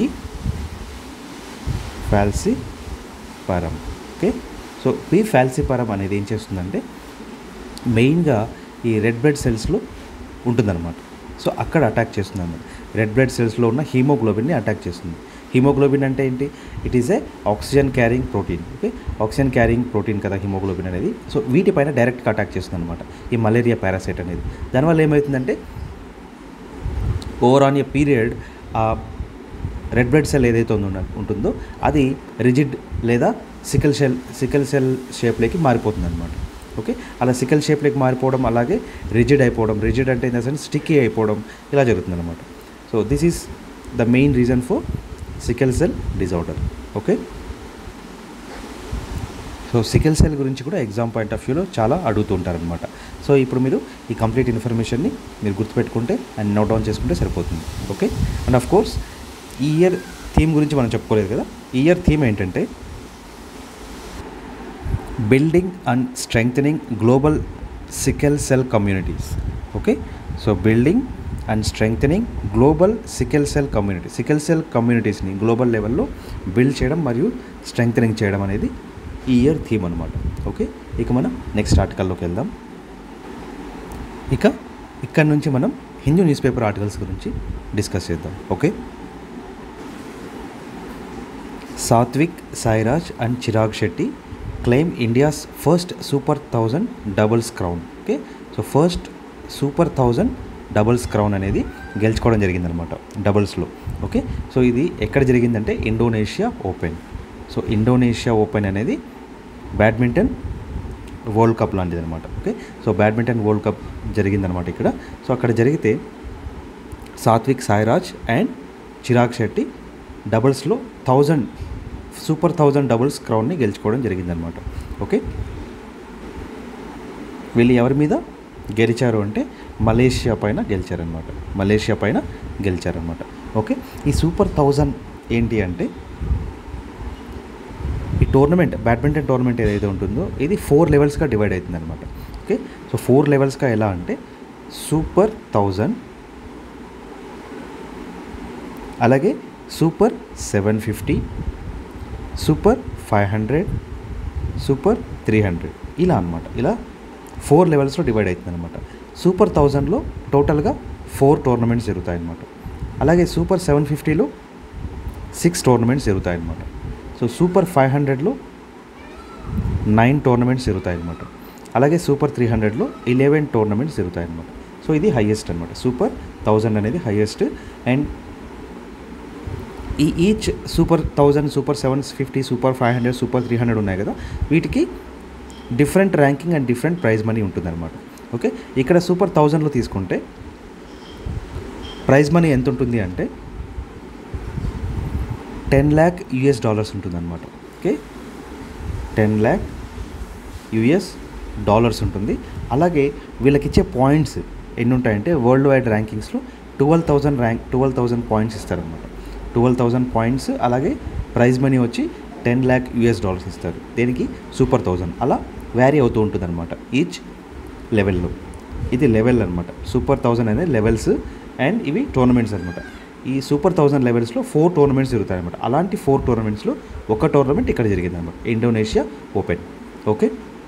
Speaker 1: falciparum okay so P falciparum అనేది ఏం చేస్తుందంటే మెయిన్గా ఈ రెడ్ బ్లడ్ సెల్స్లో ఉంటుందన్నమాట సో అక్కడ అటాక్ చేస్తుంది అన్నమాట రెడ్ బ్లడ్ సెల్స్లో ఉన్న హీమోగ్లోబిన్ని అటాక్ చేస్తుంది హీమోగ్లోబిన్ అంటే ఏంటి it is a oxygen carrying protein okay oxygen carrying protein కదా హీమోగ్లోబిన్ అనేది సో వీటిపైన డైరెక్ట్గా అటాక్ చేస్తుంది అనమాట ఈ మలేరియా పారాసైట్ అనేది దానివల్ల ఏమవుతుందంటే ఓవర్ ఆన్ ఏ పీరియడ్ ఆ రెడ్ బ్లడ్ సెల్ ఏదైతే ఉందో ఉంటుందో అది రిజిడ్ లేదా సికల్ సెల్ సికల్ సెల్ షేప్లోకి మారిపోతుంది అనమాట ఓకే అలా సికల్ షేప్లోకి మారిపోవడం అలాగే రిజిడ్ అయిపోవడం రిజిడ్ అంటే ఇన్ ద సెన్స్ స్టిక్కీ అయిపోవడం ఇలా జరుగుతుంది అనమాట so this is the main reason for sickle cell disorder okay so sickle cell గురించి కూడా ఎగ్జామ్ పాయింట్ ఆఫ్ వ్యూలో చాలా అడుగుతూ ఉంటారనమాట సో ఇప్పుడు మీరు ఈ కంప్లీట్ ఇన్ఫర్మేషన్ని మీరు గుర్తుపెట్టుకుంటే అండ్ నోట్ డౌన్ చేసుకుంటే సరిపోతుంది ఓకే అండ్ ఆఫ్ కోర్స్ ఈ ఇయర్ థీమ్ గురించి మనం చెప్పుకోలేదు కదా ఈ ఇయర్ థీమ్ ఏంటంటే building and strengthening global sickle cell communities okay so building and strengthening global sickle cell community sickle cell కమ్యూనిటీస్ని గ్లోబల్ లెవెల్లో బిల్డ్ చేయడం మరియు స్ట్రెంగ్థనింగ్ చేయడం అనేది ఈ ఇయర్ థీమ్ అనమాట ఓకే ఇక మనం నెక్స్ట్ ఆర్టికల్లోకి వెళ్దాం ఇక ఇక్కడ నుంచి మనం హిందూ న్యూస్ పేపర్ ఆర్టికల్స్ గురించి డిస్కస్ చేద్దాం okay Satwik Sairaj and Chirag Shetty claim India's first super thousand doubles crown okay so first super thousand doubles crown అనేది గెలుచుకోవడం జరిగిందనమాట డబుల్స్లో ఓకే సో ఇది ఎక్కడ జరిగిందంటే Indonesia open so Indonesia open అనేది బ్యాడ్మింటన్ వరల్డ్ కప్ లాంటిది అనమాట okay so badminton world cup జరిగిందనమాట ఇక్కడ సో అక్కడ జరిగితే సాత్విక్ సాయిరాజ్ అండ్ చిరాగ్ శెట్టి డబుల్స్లో థౌజండ్ సూపర్ థౌజండ్ డబుల్స్ క్రౌన్ని గెలుచుకోవడం జరిగిందనమాట ఓకే వీళ్ళు ఎవరి మీద గెలిచారు అంటే మలేషియా పైన గెలిచారనమాట మలేషియా పైన గెలిచారనమాట ఓకే ఈ సూపర్ థౌజండ్ ఏంటి అంటే ఈ టోర్నమెంట్ బ్యాడ్మింటన్ టోర్నమెంట్ ఏదైతే ఉంటుందో ఇది ఫోర్ లెవెల్స్గా డివైడ్ అవుతుంది అనమాట ఓకే సో ఫోర్ లెవెల్స్గా ఎలా అంటే సూపర్ థౌజండ్ అలాగే super seven fifty super five hundred super three hundred ఇలా అనమాట ఇలా ఫోర్ లెవెల్స్లో డివైడ్ అవుతుంది అనమాట సూపర్ థౌజండ్లో టోటల్గా ఫోర్ టోర్నమెంట్స్ జరుగుతాయి అన్నమాట అలాగే సూపర్ సెవెన్ ఫిఫ్టీలో సిక్స్ టోర్నమెంట్స్ జరుగుతాయి అన్నమాట సో సూపర్ ఫైవ్ హండ్రెడ్లో నైన్ టోర్నమెంట్స్ జరుగుతాయి అన్నమాట అలాగే సూపర్ త్రీ హండ్రెడ్లో ఇలెవెన్ టోర్నమెంట్స్ జరుగుతాయి అన్నమాట సో ఇది హయ్యెస్ట్ అనమాట సూపర్ థౌజండ్ అనేది హయ్యెస్ట్ అండ్ ఈ each super thousand super seven fifty super five hundred super three hundred ఉన్నాయి కదా వీటికి different ranking and different prize money ఉంటుందన్నమాట ఓకే ఇక్కడ సూపర్ థౌజండ్లో తీసుకుంటే ప్రైజ్ మనీ ఎంత ఉంటుంది అంటే టెన్ ల్యాక్ యుఎస్ డాలర్స్ ఉంటుందన్నమాట okay ten lakh US dollars ఉంటుంది అలాగే వీళ్ళకి ఇచ్చే పాయింట్స్ ఎన్ని ఉంటాయంటే వరల్డ్ వైడ్ ర్యాంకింగ్స్లో twelve thousand rank twelve thousand points ఇస్తారనమాట ట్వెల్వ్ థౌజండ్ పాయింట్స్ అలాగే ప్రైజ్ మనీ వచ్చి టెన్ ల్యాక్ యుఎస్ డాలర్స్ ఇస్తారు దేనికి సూపర్ థౌజండ్ అలా వ్యారీ అవుతూ ఉంటుంది అనమాట ఈచ్ లెవెల్లో ఇది లెవెల్ అనమాట సూపర్ థౌజండ్ అనేది లెవెల్స్ అండ్ ఇవి టోర్నమెంట్స్ అనమాట ఈ సూపర్ థౌజండ్ లెవెల్స్లో ఫోర్ టోర్నమెంట్స్ జరుగుతాయి అనమాట అలాంటి ఫోర్ టోర్నమెంట్స్లో ఒక టోర్నమెంట్ ఇక్కడ జరిగింది అనమాట Indonesia open okay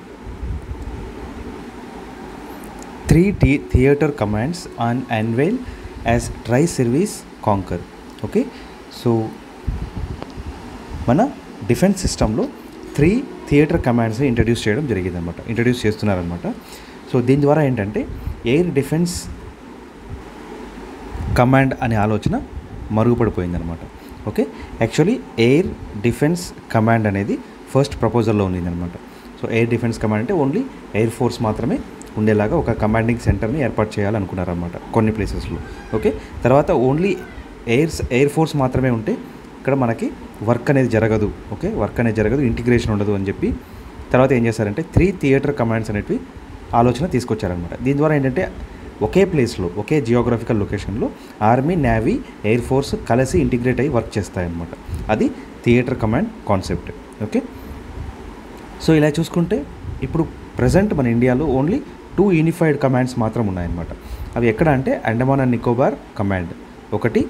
Speaker 1: three T theatre commands on anvil as tri service concur okay so మన డిఫెన్స్ సిస్టంలో త్రీ థియేటర్ కమాండ్స్ని ఇంట్రడ్యూస్ చేయడం జరిగిందనమాట ఇంట్రడ్యూస్ చేస్తున్నారనమాట సో దీని ద్వారా ఏంటంటే ఎయిర్ డిఫెన్స్ కమాండ్ అనే ఆలోచన మరుగుపడిపోయిందనమాట okay actually air defence command అనేది ఫస్ట్ ప్రపోజల్లో ఉండిందనమాట సో ఎయిర్ డిఫెన్స్ కమాండ్ అంటే ఓన్లీ ఎయిర్ ఫోర్స్ మాత్రమే ఉండేలాగా ఒక కమాండింగ్ సెంటర్ని ఏర్పాటు చేయాలనుకున్నారనమాట కొన్ని ప్లేసెస్లో ఓకే తర్వాత ఓన్లీ ఎయిర్స్ ఎయిర్ ఫోర్స్ మాత్రమే ఉంటే ఇక్కడ మనకి వర్క్ అనేది జరగదు ఓకే వర్క్ అనేది జరగదు ఇంటిగ్రేషన్ ఉండదు అని చెప్పి తర్వాత ఏం చేశారంటే త్రీ థియేటర్ కమాండ్స్ అనేటివి ఆలోచన తీసుకొచ్చారనమాట దీని ద్వారా ఏంటంటే ఒకే ప్లేస్లో ఒకే జియోగ్రఫికల్ లొకేషన్లో ఆర్మీ నేవీ ఎయిర్ ఫోర్స్ కలిసి ఇంటిగ్రేట్ అయ్యి వర్క్ చేస్తాయన్నమాట అది theatre command concept okay so ఇలా చూసుకుంటే ఇప్పుడు ప్రజెంట్ మన ఇండియాలో ఓన్లీ టూ యూనిఫైడ్ కమాండ్స్ మాత్రం ఉన్నాయన్నమాట అవి ఎక్కడ అంటే అండమాన్ అండ్ నికోబార్ కమాండ్ ఒకటి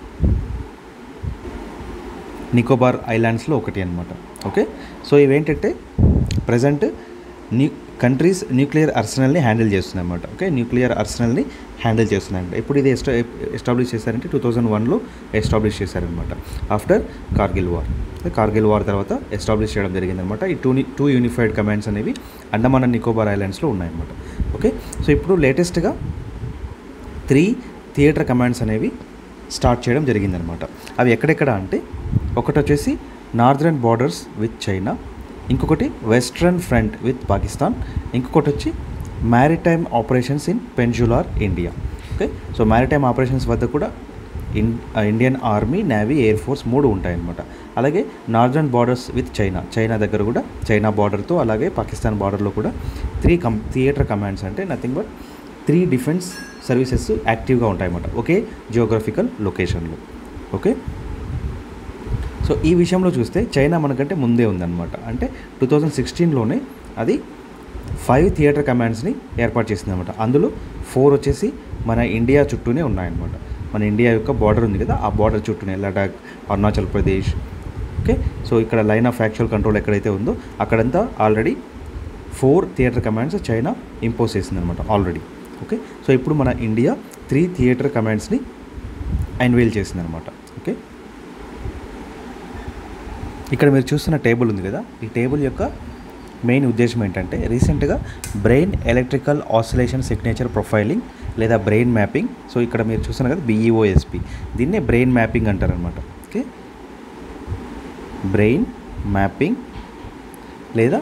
Speaker 1: నికోబార్ ఐలాండ్స్లో ఒకటి అనమాట ఓకే సో ఇవేంటంటే ప్రజెంట్ న్యూ కంట్రీస్ న్యూక్లియర్ అర్సనల్ని హ్యాండిల్ చేస్తున్నాయి అనమాట ఓకే న్యూక్లియర్ అర్సనల్ని హ్యాండిల్ చేస్తున్నాయంట ఇప్పుడు ఇది ఎస్టా ఎస్టాబ్లిష్ చేశారంటే టూ థౌజండ్ వన్లో ఎస్టాబ్లిష్ చేశారనమాట after Kargil war Kargil war తర్వాత ఎస్టాబ్లిష్ చేయడం జరిగిందనమాట ఈ టూ టూ యూనిఫైడ్ కమాండ్స్ అనేవి అండమాన్ అండ్ నికోబార్ ఐలాండ్స్లో ఉన్నాయన్నమాట ఓకే సో ఇప్పుడు లేటెస్ట్గా త్రీ థియేటర్ కమాండ్స్ అనేవి స్టార్ట్ చేయడం జరిగిందనమాట అవి ఎక్కడెక్కడ అంటే ఒకటి వచ్చేసి నార్దర్న్ బార్డర్స్ విత్ చైనా ఇంకొకటి వెస్ట్రన్ ఫ్రంట్ విత్ పాకిస్తాన్ ఇంకొకటి వచ్చి maritime operations in peninsular India okay so maritime operations వద్ద కూడా in Indian army navy air force మూడు ఉంటాయన్నమాట అలాగే northern borders with China China దగ్గర కూడా చైనా బార్డర్తో అలాగే పాకిస్తాన్ బార్డర్లో కూడా త్రీ కమ్ థియేటర్ కమాండ్స్ అంటే nothing but three defence services యాక్టివ్గా ఉంటాయన్నమాట ఒకే జియోగ్రఫికల్ లొకేషన్లో ఓకే సో ఈ విషయంలో చూస్తే చైనా మనకంటే ముందే ఉందన్నమాట అంటే టూ థౌజండ్ సిక్స్టీన్లోనే అది ఫైవ్ థియేటర్ కమాండ్స్ని ఏర్పాటు చేసిందన్నమాట అందులో ఫోర్ వచ్చేసి మన ఇండియా చుట్టూనే ఉన్నాయన్నమాట మన ఇండియా యొక్క బార్డర్ ఉంది కదా ఆ బార్డర్ చుట్టూనే లడాక్ అరుణాచల్ ప్రదేశ్ ఓకే సో ఇక్కడ లైన్ ఆఫ్ యాక్చువల్ కంట్రోల్ ఎక్కడైతే ఉందో అక్కడంతా already four theatre commands China impose చేసిందనమాట ఆల్రెడీ ఓకే సో ఇప్పుడు మన ఇండియా త్రీ థియేటర్ కమాండ్స్ని అన్వైల్ చేసిందనమాట ఓకే ఇక్కడ మీరు చూస్తున్న టేబుల్ ఉంది కదా ఈ టేబుల్ యొక్క మెయిన్ ఉద్దేశం ఏంటంటే రీసెంట్గా brain electrical oscillation signature profiling లేదా బ్రెయిన్ మ్యాపింగ్ సో ఇక్కడ మీరు చూస్తున్నారు కదా బిఈఓఎస్పి దీన్నే బ్రెయిన్ మ్యాపింగ్ అంటారనమాట ఓకే బ్రెయిన్ మ్యాపింగ్ లేదా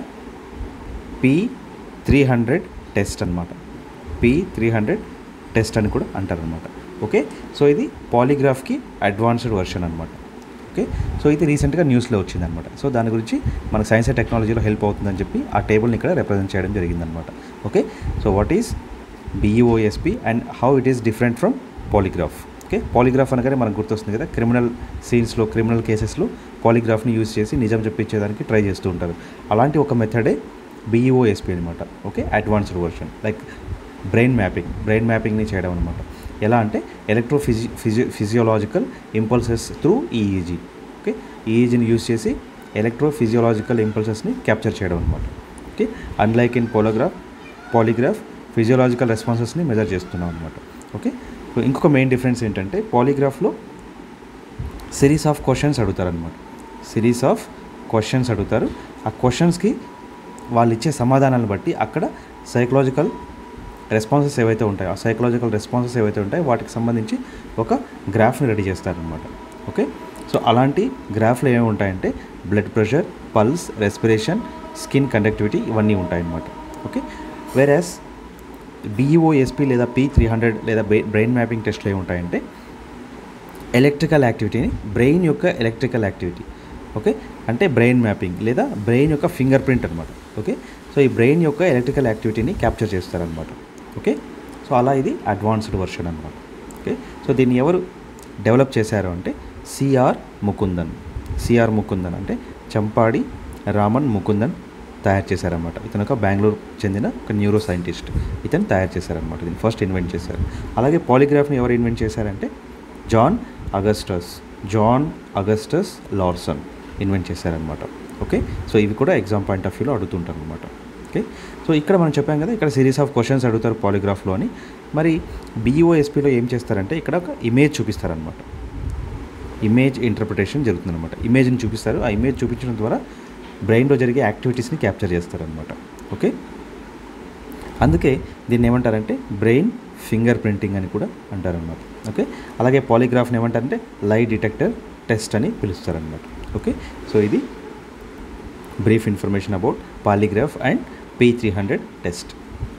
Speaker 1: పి త్రీ హండ్రెడ్ టెస్ట్ అనమాట పి త్రీ హండ్రెడ్ టెస్ట్ అని కూడా అంటారనమాట ఓకే సో ఇది పాలిగ్రాఫ్కి అడ్వాన్స్డ్ వర్షన్ అనమాట ఓకే సో ఇది రీసెంట్గా న్యూస్లో వచ్చిందనమాట సో దాని గురించి మనకు సైన్స్ అండ్ టెక్నాలజీలో హెల్ప్ అవుతుందని చెప్పి ఆ టేబుల్ని ఇక్కడ రిప్రజెంట్ చేయడం జరిగిందనమాట okay so what is BEOSP and how it is different from polygraph okay polygraph అనగానే మనకు గుర్తొస్తుంది కదా క్రిమినల్ సీన్స్లో క్రిమినల్ కేసెస్లో పాలిగ్రాఫ్ని యూజ్ చేసి నిజం చెప్పించేదానికి ట్రై చేస్తూ ఉంటారు అలాంటి ఒక మెథడే బిఈఓఎస్పి అనమాట okay advanced version like brain mapping brain మ్యాపింగ్ని చేయడం అనమాట ఎలా అంటే electro physi physi physiological impulses through EEG okay ఈఈజీని యూజ్ చేసి ఎలక్ట్రో ఫిజియోలాజికల్ ఇంపల్సెస్ని క్యాప్చర్ చేయడం అనమాట okay unlike in polygraph polygraph physiological రెస్పాన్సెస్ని మెజర్ చేస్తున్నాం అనమాట ఓకే ఇంకొక మెయిన్ డిఫరెన్స్ ఏంటంటే పాలిగ్రాఫ్లో సిరీస్ ఆఫ్ క్వశ్చన్స్ అడుగుతారనమాట సిరీస్ ఆఫ్ క్వశ్చన్స్ అడుగుతారు ఆ క్వశ్చన్స్కి వాళ్ళు ఇచ్చే సమాధానాలను బట్టి అక్కడ సైకలాజికల్ రెస్పాన్సెస్ ఏవైతే ఉంటాయో ఆ సైకలాజికల్ రెస్పాన్సెస్ ఏవైతే ఉంటాయో వాటికి సంబంధించి ఒక గ్రాఫ్ని రెడీ చేస్తారనమాట ఓకే సో అలాంటి గ్రాఫ్లు ఏమేమి ఉంటాయంటే blood pressure pulse respiration skin conductivity ఇవన్నీ ఉంటాయన్నమాట ఓకే వేరాస్ బిఈఓఎస్పి లేదా పి త్రీ హండ్రెడ్ లేదా బ్రెయిన్ మ్యాపింగ్ టెస్ట్లు ఏమి ఉంటాయంటే ఎలక్ట్రికల్ యాక్టివిటీని బ్రెయిన్ యొక్క ఎలక్ట్రికల్ యాక్టివిటీ ఓకే అంటే బ్రెయిన్ మ్యాపింగ్ లేదా బ్రెయిన్ యొక్క ఫింగర్ ప్రింట్ అనమాట ఓకే సో ఈ బ్రెయిన్ యొక్క ఎలక్ట్రికల్ యాక్టివిటీని క్యాప్చర్ చేస్తారనమాట ఓకే సో అలా ఇది అడ్వాన్స్డ్ వర్షన్ అనమాట ఓకే సో దీన్ని ఎవరు డెవలప్ చేశారు అంటే సిఆర్ ముకుందన్ సిఆర్ ముకుందన్ అంటే చంపాడి రామన్ ముకుందన్ తయారు చేశారనమాట ఇతను ఒక బెంగళూరు చెందిన ఒక న్యూరో సైంటిస్ట్ ఇతను తయారు చేశారనమాట దీన్ని ఫస్ట్ ఇన్వెంట్ చేశారు అలాగే పాలిగ్రాఫ్ని ఎవరు ఇన్వెంట్ చేశారంటే John Augustus John Augustus Larson invent చేశారనమాట ఓకే సో ఇవి కూడా ఎగ్జామ్ పాయింట్ ఆఫ్ వ్యూలో అడుగుతుంటారు అనమాట ఓకే సో ఇక్కడ మనం చెప్పాం కదా ఇక్కడ సిరీస్ ఆఫ్ క్వశ్చన్స్ అడుగుతారు పాలిగ్రాఫ్లో అని మరి బిఈఓఎస్పీలో ఏం చేస్తారంటే ఇక్కడ ఒక ఇమేజ్ చూపిస్తారనమాట ఇమేజ్ ఇంటర్ప్రిటేషన్ జరుగుతుందన్నమాట ఇమేజ్ని చూపిస్తారు ఆ ఇమేజ్ చూపించడం ద్వారా బ్రెయిన్లో జరిగే యాక్టివిటీస్ని క్యాప్చర్ చేస్తారనమాట ఓకే అందుకే దీన్ని ఏమంటారంటే బ్రెయిన్ ఫింగర్ ప్రింటింగ్ అని కూడా అంటారనమాట ఓకే అలాగే పాలిగ్రాఫ్ని ఏమంటారంటే లై డిటెక్టర్ టెస్ట్ అని పిలుస్తారనమాట ఓకే సో ఇది brief information about polygraph and P three hundred test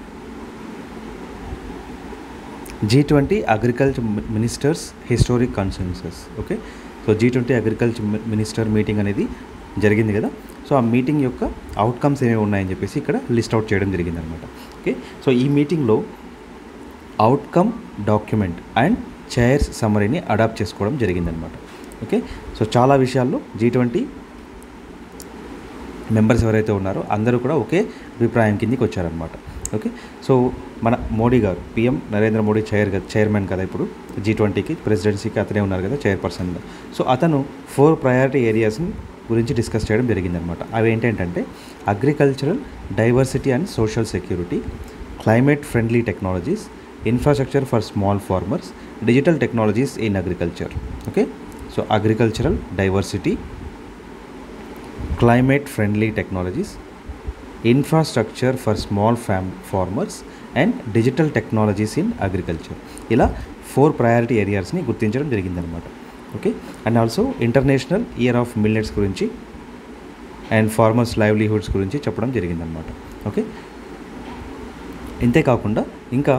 Speaker 1: G twenty agriculture ministers historic consensus okay so G twenty agriculture minister meeting అనేది జరిగింది కదా సో ఆ మీటింగ్ యొక్క అవుట్కమ్స్ ఏమేమి ఉన్నాయని చెప్పేసి ఇక్కడ లిస్ట్ అవుట్ చేయడం జరిగింది అనమాట ఓకే సో ఈ మీటింగ్లో అవుట్కమ్ డాక్యుమెంట్ అండ్ చైర్స్ సమరీని అడాప్ట్ చేసుకోవడం జరిగిందనమాట ఓకే సో చాలా విషయాల్లో జీ ట్వంటీ మెంబర్స్ ఎవరైతే ఉన్నారో అందరూ కూడా ఒకే అభిప్రాయం కిందికి వచ్చారనమాట ఓకే సో మన మోడీ గారు PM Narendra Modi chair chairman కదా ఇప్పుడు జీ ట్వంటీకి ప్రెసిడెన్సీకి అతనే ఉన్నారు కదా చైర్పర్సన్గా సో అతను ఫోర్ ప్రయారిటీ ఏరియాస్ని గురించి డిస్కస్ చేయడం జరిగిందనమాట అవి ఏంటంటే agricultural diversity and social security climate friendly technologies infrastructure for small farmers digital technologies in agriculture okay so agricultural diversity climate friendly technologies, infrastructure for small farm farmers and digital technologies in agriculture ఇలా four priority ఏరియాస్ని గుర్తించడం జరిగిందనమాట okay and also international year of millets గురించి and farmers livelihoods గురించి చెప్పడం జరిగిందనమాట okay ఇంతేకాకుండా ఇంకా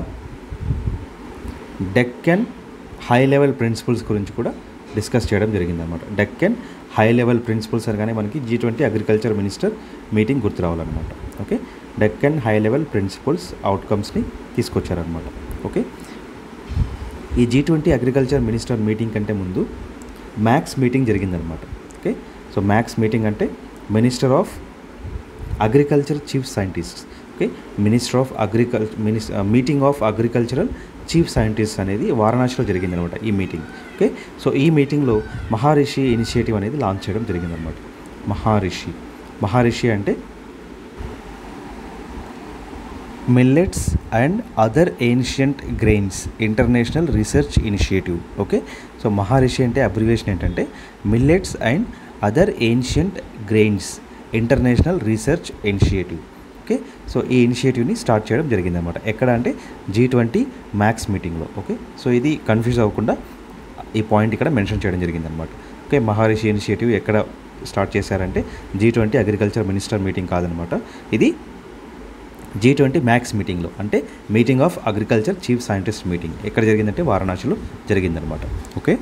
Speaker 1: డెక్కన్ హై లెవెల్ ప్రిన్సిపల్స్ గురించి కూడా డిస్కస్ చేయడం జరిగిందనమాట డెక్కన్ హై లెవెల్ ప్రిన్సిపల్స్ అనగానే మనకి G twenty agriculture minister meeting గుర్తు రావాలన్నమాట okay Deccan high level principles అవుట్కమ్స్ని తీసుకొచ్చారనమాట ఓకే ఈ G twenty agriculture minister meeting కంటే ముందు మ్యాక్స్ మీటింగ్ జరిగిందనమాట ఓకే సో మ్యాక్స్ మీటింగ్ అంటే minister of agriculture chief scientist okay minister of agricul minis meeting of agricultural chief scientist అనేది వారణాసిలో జరిగిందనమాట ఈ మీటింగ్ ఓకే సో ఈ మీటింగ్లో మహారిషి ఇనిషియేటివ్ అనేది లాంచ్ చేయడం జరిగిందనమాట మహారిషి మహారిషి అంటే millets and other ancient grains international research initiative okay so MAHARISHI అంటే అబ్రివేషన్ ఏంటంటే millets and other ancient grains international research initiative okay so ఈ ఇనిషియేటివ్ని స్టార్ట్ చేయడం జరిగిందనమాట ఎక్కడ అంటే జీ ట్వంటీ మ్యాక్స్ మీటింగ్లో ఓకే సో ఇది కన్ఫ్యూజ్ అవ్వకుండా ఈ పాయింట్ ఇక్కడ మెన్షన్ చేయడం జరిగిందనమాట ఓకే మహారిషి ఇనిషియేటివ్ ఎక్కడ స్టార్ట్ చేశారంటే G twenty agriculture minister meeting కాదనమాట ఇది జీ ట్వంటీ మ్యాక్స్ మీటింగ్లో అంటే meeting of agriculture chief scientist meeting ఎక్కడ జరిగిందంటే వారణాసిలో జరిగిందనమాట okay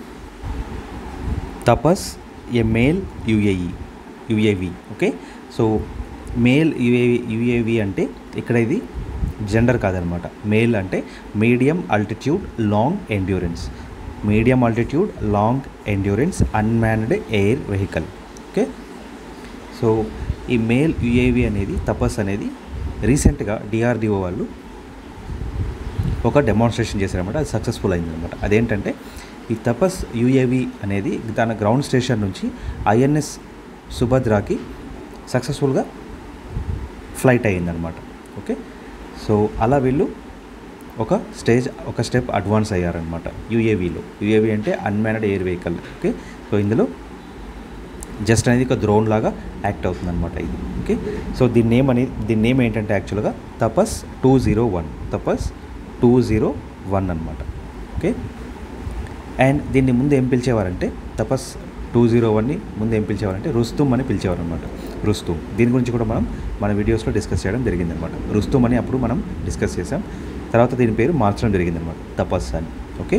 Speaker 1: Tapas A MALE UAE UAV okay so MALE UAV UAV అంటే ఇక్కడ ఇది జెండర్ కాదనమాట మేల్ అంటే medium altitude long endurance medium altitude long endurance unmanned air vehicle okay so ఈ మేల్ యుఏవి అనేది తపస్ అనేది రీసెంట్గా డిఆర్డిఓ వాళ్ళు ఒక డెమాన్స్ట్రేషన్ చేశారనమాట అది సక్సెస్ఫుల్ అయిందనమాట అదేంటంటే ఈ తపస్ యుఏవి అనేది తన గ్రౌండ్ స్టేషన్ నుంచి ఐఎన్ఎస్ సుభద్రాకి సక్సెస్ఫుల్గా ఫ్లైట్ అయ్యిందనమాట ఓకే సో అలా వీళ్ళు ఒక స్టేజ్ ఒక స్టెప్ అడ్వాన్స్ అయ్యారనమాట యుఏవిలో యుఏవి అంటే unmanned air vehicle okay so ఇందులో జస్ట్ అనేది ఒక డ్రోన్ లాగా యాక్ట్ అవుతుందన్నమాట ఇది ఓకే సో దీని నేమ్ అనేది దీని నేమ్ ఏంటంటే యాక్చువల్గా Tapas two zero one Tapas two zero one అనమాట ఓకే అండ్ దీన్ని ముందు ఏం పిలిచేవారంటే తపస్ టూ జీరో వన్ని ముందు ఏం పిలిచేవారంటే రుస్తుమ్ అని పిలిచేవారు అనమాట రుస్తుమ్ దీని గురించి కూడా మనం మన వీడియోస్లో డిస్కస్ చేయడం జరిగిందనమాట రుస్తుమ్ అని అప్పుడు మనం డిస్కస్ చేసాం తర్వాత దీని పేరు మార్చడం జరిగిందనమాట తపస్ అని ఓకే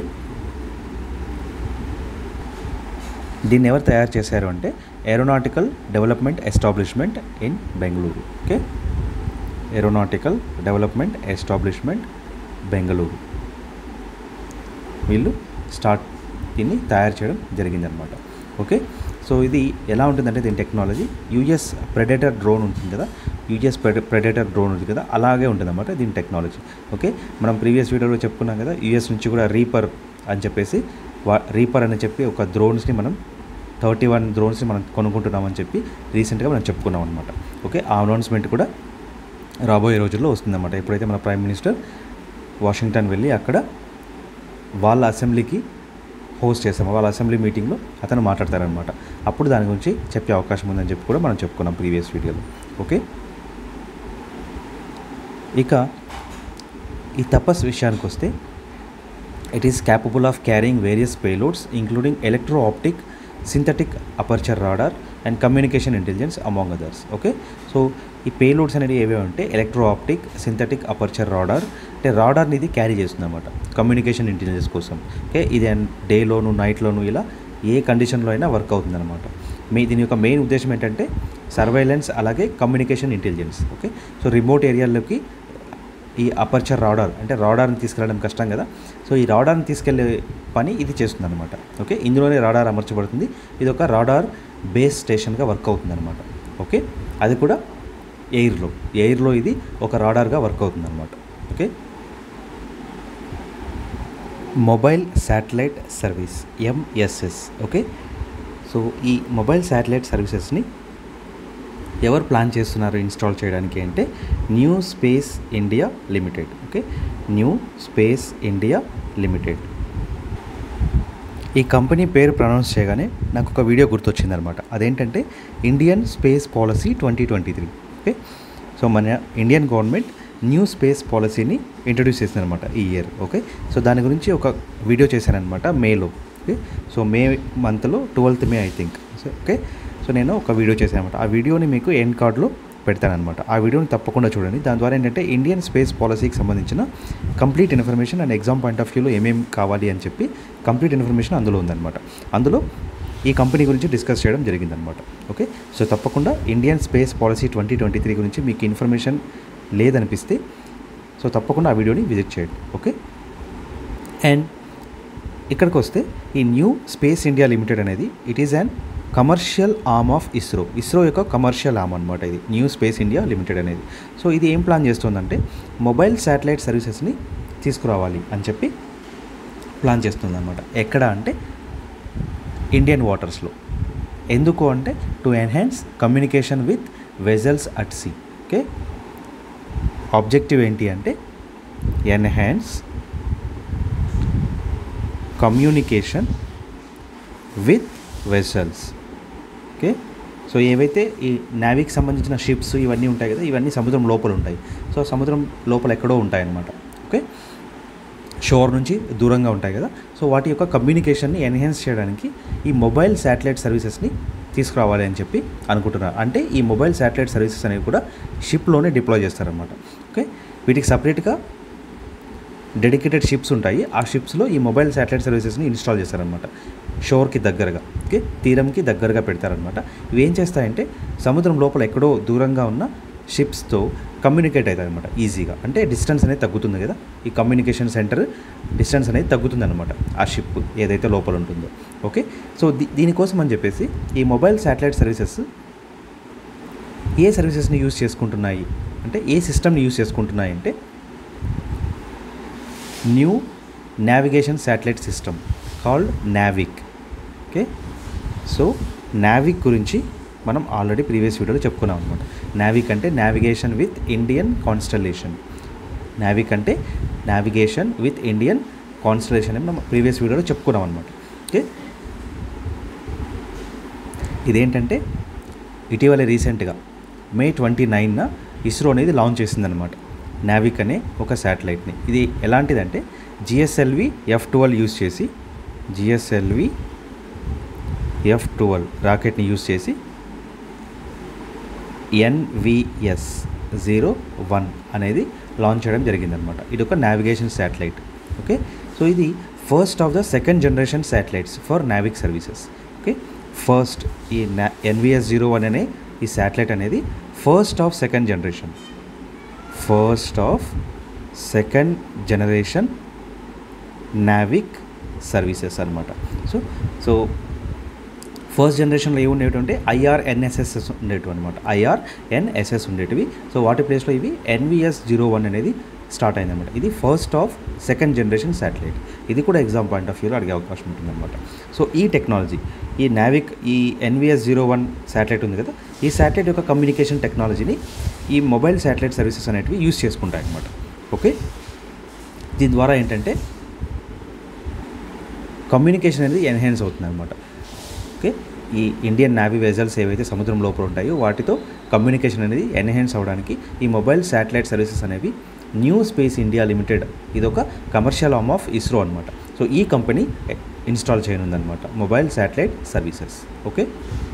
Speaker 1: దీన్ని ఎవరు తయారు చేశారు అంటే aeronautical development establishment in Bengaluru okay aeronautical development establishment Bengaluru వీళ్ళు స్టార్ట్ దీన్ని తయారు చేయడం జరిగిందనమాట ఓకే సో ఇది ఎలా ఉంటుందంటే దీని టెక్నాలజీ యూఎస్ ప్రెడేటర్ డ్రోన్ ఉంటుంది కదా యూఎస్ ప్రెడేటర్ డ్రోన్ ఉంటుంది కదా అలాగే ఉంటుందన్నమాట దీని టెక్నాలజీ ఓకే మనం ప్రీవియస్ వీడియోలో చెప్పుకున్నాం కదా యూఎస్ నుంచి కూడా రీపర్ అని చెప్పేసి వా రీపర్ అని చెప్పి ఒక డ్రోన్స్ని మనం థర్టీ వన్ డ్రోన్స్ని మనం కొనుక్కుంటున్నామని చెప్పి రీసెంట్గా మనం చెప్పుకున్నాం అనమాట ఓకే ఆ అనౌన్స్మెంట్ కూడా రాబోయే రోజుల్లో వస్తుందన్నమాట ఎప్పుడైతే మన ప్రైమ్ మినిస్టర్ వాషింగ్టన్ వెళ్ళి అక్కడ వాళ్ళ అసెంబ్లీకి హోస్ట్ చేసాము వాళ్ళ అసెంబ్లీ మీటింగ్లో అతను మాట్లాడతారనమాట అప్పుడు దాని గురించి చెప్పే అవకాశం ఉందని చెప్పి కూడా మనం చెప్పుకున్నాం ప్రీవియస్ వీడియోలో ఓకే ఇక ఈ తపస్ విషయానికి వస్తే it is capable of carrying various payloads including electro optic synthetic aperture radar and communication intelligence among others okay so ఈ పేలోడ్స్ అనేవి ఏవే అంటే electro optic synthetic aperture radar అంటే రాడార్ని ఇది క్యారీ చేస్తుంది అనమాట కమ్యూనికేషన్ ఇంటెలిజెన్స్ కోసం ఓకే ఇది డేలోను నైట్లోను ఇలా ఏ కండిషన్లో అయినా వర్క్ అవుతుంది అనమాట మీ దీని యొక్క మెయిన్ ఉద్దేశం ఏంటంటే సర్వైలెన్స్ అలాగే communication intelligence okay so remote ఏరియాలోకి ఈ అపర్చర్ రాడార్ అంటే రాడార్ని తీసుకెళ్ళడం కష్టం కదా సో ఈ రాడార్ని తీసుకెళ్లే పని ఇది చేస్తుంది అనమాట ఓకే ఇందులోనే రాడార్ అమర్చబడుతుంది ఇది ఒక రాడార్ బేస్ స్టేషన్గా వర్క్ అవుతుంది అనమాట ఓకే అది కూడా ఎయిర్లో ఎయిర్లో ఇది ఒక రాడార్గా వర్క్ అవుతుంది అనమాట okay mobile satellite service MSS okay so ఈ మొబైల్ శాటిలైట్ సర్వీసెస్ని ఎవరు ప్లాన్ చేస్తున్నారు ఇన్స్టాల్ చేయడానికి అంటే new space India limited okay new space India limited ఈ కంపెనీ పేరు ప్రొనౌన్స్ చేయగానే నాకు ఒక వీడియో గుర్తొచ్చిందనమాట అదేంటంటే Indian space policy twenty twenty three okay so మన ఇండియన్ గవర్నమెంట్ న్యూ స్పేస్ పాలసీని ఇంట్రడ్యూస్ చేసిందనమాట ఈ ఇయర్ ఓకే సో దాని గురించి ఒక వీడియో చేశానమాట మేలో ఓకే సో మే మంత్లో twelfth May I think okay so నేను ఒక వీడియో చేశాను అనమాట ఆ వీడియోని మీకు ఎండ్ కార్డ్లో పెడతానమాట ఆ వీడియోని తప్పకుండా చూడండి దాని ద్వారా ఏంటంటే ఇండియన్ స్పేస్ పాలసీకి సంబంధించిన complete information and exam point of వ్యూలో ఏమేమి కావాలి అని చెప్పి కంప్లీట్ ఇన్ఫర్మేషన్ అందులో ఉందన్నమాట అందులో ఈ కంపెనీ గురించి డిస్కస్ చేయడం జరిగిందనమాట ఓకే సో తప్పకుండా Indian space policy twenty twenty three గురించి మీకు ఇన్ఫర్మేషన్ లేదనిపిస్తే సో తప్పకుండా ఆ వీడియోని విజిట్ చేయండి ఓకే అండ్ ఇక్కడికి వస్తే ఈ న్యూ స్పేస్ ఇండియా లిమిటెడ్ అనేది it is an commercial arm of ISRO ISRO యొక్క కమర్షియల్ ఆర్మ్ అనమాట ఇది న్యూ స్పేస్ ఇండియా లిమిటెడ్ అనేది సో ఇది ఏం ప్లాన్ చేస్తుందంటే మొబైల్ శాటిలైట్ సర్వీసెస్ని తీసుకురావాలి అని చెప్పి ప్లాన్ చేస్తుంది అనమాట ఎక్కడ అంటే ఇండియన్ వాటర్స్లో ఎందుకు అంటే to enhance communication with vessels at sea okay objective ఏంటి అంటే enhance communication with vessels okay so ఏవైతే ఈ నావిక్ సంబంధించిన షిప్స్ ఇవన్నీ ఉంటాయి కదా ఇవన్నీ సముద్రం లోపల ఉంటాయి సో సముద్రం లోపల ఎక్కడో ఉంటాయి అన్నమాట ఓకే షోర్ నుంచి దూరంగా ఉంటాయి కదా సో వాటి యొక్క కమ్యూనికేషన్ని ఎన్హాన్స్ చేయడానికి ఈ మొబైల్ శాటిలైట్ సర్వీసెస్ని తీసుకురావాలి అని చెప్పి అనుకుంటున్నారు అంటే ఈ మొబైల్ శాటిలైట్ సర్వీసెస్ అనేవి కూడా షిప్లోనే డిప్లాయ్ చేస్తారనమాట ఓకే వీటికి సపరేట్గా డెడికేటెడ్ షిప్స్ ఉంటాయి ఆ షిప్స్లో ఈ మొబైల్ శాటిలైట్ సర్వీసెస్ని ఇన్స్టాల్ చేస్తారనమాట షోర్కి దగ్గరగా ఓకే తీరంకి దగ్గరగా పెడతారనమాట ఇవి ఏం చేస్తాయంటే సముద్రం లోపల ఎక్కడో దూరంగా ఉన్న షిప్స్తో కమ్యూనికేట్ అవుతాయి అనమాట ఈజీగా అంటే డిస్టెన్స్ అనేది తగ్గుతుంది కదా ఈ కమ్యూనికేషన్ సెంటర్ డిస్టెన్స్ అనేది తగ్గుతుంది అనమాట ఆ షిప్ ఏదైతే లోపల ఉంటుందో ఓకే సో దీ దీనికోసం అని చెప్పేసి ఈ మొబైల్ శాటిలైట్ సర్వీసెస్ ఏ సర్వీసెస్ని యూజ్ చేసుకుంటున్నాయి అంటే ఏ సిస్టమ్ని యూజ్ చేసుకుంటున్నాయి అంటే new navigation satellite system called NavIC okay so NavIC గురించి మనం ఆల్రెడీ ప్రీవియస్ వీడియోలో చెప్పుకున్నాం అనమాట నావిక్ అంటే navigation with Indian constellation NavIC అంటే నావిగేషన్ విత్ ఇండియన్ కాన్స్టలేషన్ అని మనం ప్రీవియస్ వీడియోలో చెప్పుకున్నాం అనమాట ఓకే ఇదేంటంటే ఇటీవల రీసెంట్గా మే ట్వంటీ నైన్న ఇస్రో అనేది లాంచ్ చేసిందనమాట నావిక్ అనే ఒక శాటిలైట్ని ఇది ఎలాంటిదంటే జిఎస్ఎల్వి ఎఫ్ ట్వెల్వ్ యూజ్ చేసి జిఎస్ఎల్వి ఎఫ్ ట్వెల్వ్ రాకెట్ని యూజ్ చేసి ఎన్విఎస్ జీరో వన్ అనేది లాంచ్ చేయడం జరిగిందనమాట ఇది ఒక నావిగేషన్ శాటిలైట్ ఓకే సో ఇది first of the second generation satellites for NavIC services okay first ఈ నా ఎన్విఎస్ జీరో వన్ అనే ఈ శాటిలైట్ అనేది first of second generation first of second generation NavIC services అనమాట సో సో ఫస్ట్ జనరేషన్లో ఏమి ఉండేవి అంటే ఐఆర్ఎన్ఎస్ఎస్ ఉండేటివి అనమాట ఐఆర్ఎన్ఎస్ఎస్ ఉండేటివి సో వాటి ప్లేస్లో ఇవి ఎన్విఎస్ జీరో వన్ అనేది స్టార్ట్ అయిందన్నమాట ఇది first of second generation satellite ఇది కూడా ఎగ్జామ్ పాయింట్ ఆఫ్ వ్యూలో అడిగే అవకాశం ఉంటుందన్నమాట సో ఈ టెక్నాలజీ ఈ నావిక్ ఈ ఎన్విఎస్ జీరో వన్ శాటిలైట్ ఉంది కదా ఈ శాటిలైట్ యొక్క కమ్యూనికేషన్ టెక్నాలజీని ఈ మొబైల్ శాటిలైట్ సర్వీసెస్ అనేటివి యూస్ చేసుకుంటాయి అనమాట ఓకే దీని ద్వారా ఏంటంటే కమ్యూనికేషన్ అనేది ఎన్హాన్స్ అవుతుంది అనమాట ఓకే ఈ ఇండియన్ నావీ వెజల్స్ ఏవైతే సముద్రం లోపల ఉంటాయో వాటితో కమ్యూనికేషన్ అనేది ఎన్హాన్స్ అవ్వడానికి ఈ మొబైల్ శాటిలైట్ సర్వీసెస్ అనేవి న్యూ స్పేస్ ఇండియా లిమిటెడ్ ఇది ఒక కమర్షియల్ ఆర్మ్ ఆఫ్ ఇస్రో అనమాట సో ఈ కంపెనీ ఇన్స్టాల్ చేయనుందనమాట మొబైల్ శాటిలైట్ సర్వీసెస్ ఓకే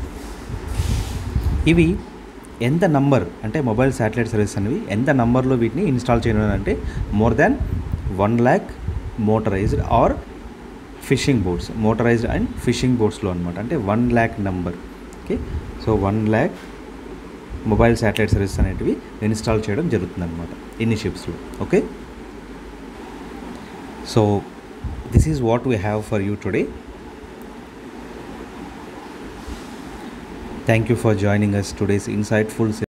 Speaker 1: ఇవి ఎంత నంబర్ అంటే మొబైల్ శాటిలైట్ సర్వీస్ అనేవి ఎంత నంబర్లో వీటిని ఇన్స్టాల్ చేయనుందంటే more than one lakh motorized or fishing boats motorized and fishing బోట్స్లో అనమాట అంటే one lakh number okay so one lakh mobile satellite service అనేటివి ఇన్స్టాల్ చేయడం జరుగుతుంది అనమాట ఇన్ని షిప్స్లో okay so this is what we have for you today thank you for joining us today's insightful